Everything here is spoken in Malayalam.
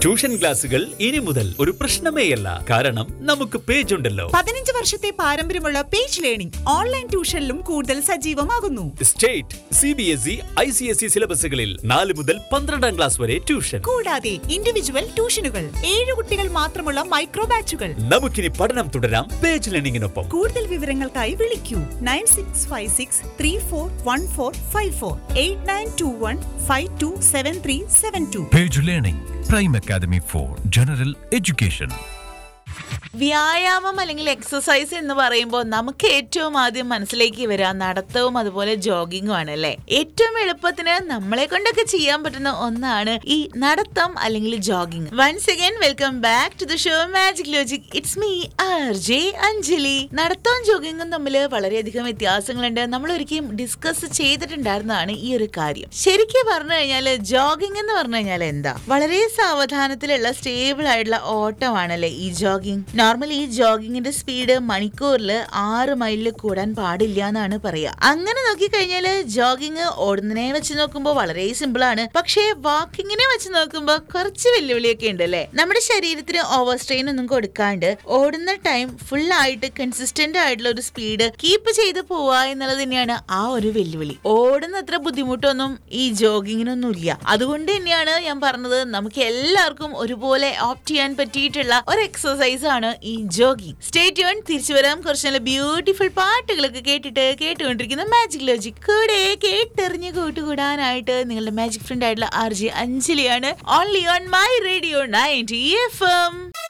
ട്യൂഷൻ ക്ലാസുകൾ ഇനി മുതൽ ഒരു പ്രശ്നമേയല്ല കാരണം നമുക്ക് പേജ് ഉണ്ടല്ലോ പതിനഞ്ച് വർഷത്തെ പാരമ്പര്യമുള്ള പേജ് ലേണിംഗ് ഓൺലൈൻ ട്യൂഷനിലും കൂടുതൽ സജീവമാകുന്നു state C B S E I C S E സിലബസുകളിൽ നാല് മുതൽ പന്ത്രണ്ടാം ക്ലാസ് വരെ ട്യൂഷൻ കൂടാതെ ഇൻഡിവിജ്വൽ ട്യൂഷനുകൾ ഏഴ് കുട്ടികൾ മാത്രമുള്ള മൈക്രോ ബാച്ചുകൾ നമുക്കിനി പഠനം തുടരാം പേജ് ലേണിംഗിനൊപ്പം കൂടുതൽ വിവരങ്ങൾക്കായി വിളിക്കൂ nine six five six three four one four five four eight nine two one five two seven three seven two Page Learning, Prime Academy for General Education. വ്യായാമം അല്ലെങ്കിൽ എക്സസൈസ് എന്ന് പറയുമ്പോൾ നമുക്ക് ഏറ്റവും ആദ്യം മനസ്സിലേക്ക് വരിക നടത്തവും അതുപോലെ ജോഗിങ്ങും ആണ് അല്ലേ ഏറ്റവും എളുപ്പത്തിന് നമ്മളെ കൊണ്ടൊക്കെ ചെയ്യാൻ പറ്റുന്ന ഒന്നാണ് ഈ നടത്തം അല്ലെങ്കിൽ jogging once again welcome back to the show magic logic it's me R J Anjali നടത്തവും ജോഗിങ്ങും തമ്മിൽ വളരെയധികം വ്യത്യാസങ്ങളുണ്ട് നമ്മൾ ഒരിക്കലും ഡിസ്കസ് ചെയ്തിട്ടുണ്ടായിരുന്നതാണ് ഈ ഒരു കാര്യം ശരിക്കും പറഞ്ഞു കഴിഞ്ഞാൽ ജോഗിങ് എന്ന് പറഞ്ഞു കഴിഞ്ഞാൽ എന്താ വളരെ സാവധാനത്തിലുള്ള സ്റ്റേബിൾ ആയിട്ടുള്ള ഓട്ടമാണല്ലേ ഈ ജോഗിങ് നോർമലി ഈ ജോഗിങ്ങിന്റെ സ്പീഡ് മണിക്കൂറിൽ ആറ് മൈലിൽ കൂടാൻ പാടില്ല എന്നാണ് പറയുക അങ്ങനെ നോക്കിക്കഴിഞ്ഞാൽ ജോഗിങ് ഓടുന്നതിനെ വെച്ച് നോക്കുമ്പോൾ വളരെ സിമ്പിൾ ആണ് പക്ഷേ വാക്കിങ്ങിനെ വെച്ച് നോക്കുമ്പോൾ കുറച്ച് വെല്ലുവിളിയൊക്കെ ഉണ്ട് അല്ലേ നമ്മുടെ ശരീരത്തിന് ഓവർ സ്ട്രെയിൻ ഒന്നും കൊടുക്കാണ്ട് ഓടുന്ന ടൈം ഫുൾ ആയിട്ട് കൺസിസ്റ്റന്റ് ആയിട്ടുള്ള ഒരു സ്പീഡ് കീപ്പ് ചെയ്ത് പോവുക എന്നുള്ളത് തന്നെയാണ് ആ ഒരു വെല്ലുവിളി ഓടുന്ന അത്ര ബുദ്ധിമുട്ടൊന്നും ഈ ജോഗിങ്ങിനൊന്നും ഇല്ല അതുകൊണ്ട് തന്നെയാണ് ഞാൻ പറഞ്ഞത് നമുക്ക് എല്ലാവർക്കും ഒരുപോലെ ഓപ്റ്റ് ചെയ്യാൻ പറ്റിയിട്ടുള്ള ഒരു എക്സസൈസ് ആണ് ഈ ജോഗിങ് സ്റ്റേറ്റ് യൂൺ തിരിച്ചു വരാം കുറച്ച് നല്ല ബ്യൂട്ടിഫുൾ പാട്ടുകളൊക്കെ കേട്ടിട്ട് കേട്ടുകൊണ്ടിരിക്കുന്ന മാജിക് ലോജിക് കൂടെ കേട്ടെറിഞ്ഞ് കൂട്ടുകൂടാനായിട്ട് നിങ്ങളുടെ മാജിക് ഫ്രണ്ട് ആയിട്ടുള്ള ആർ ജി അഞ്ജലിയാണ് only on my radio ninety F M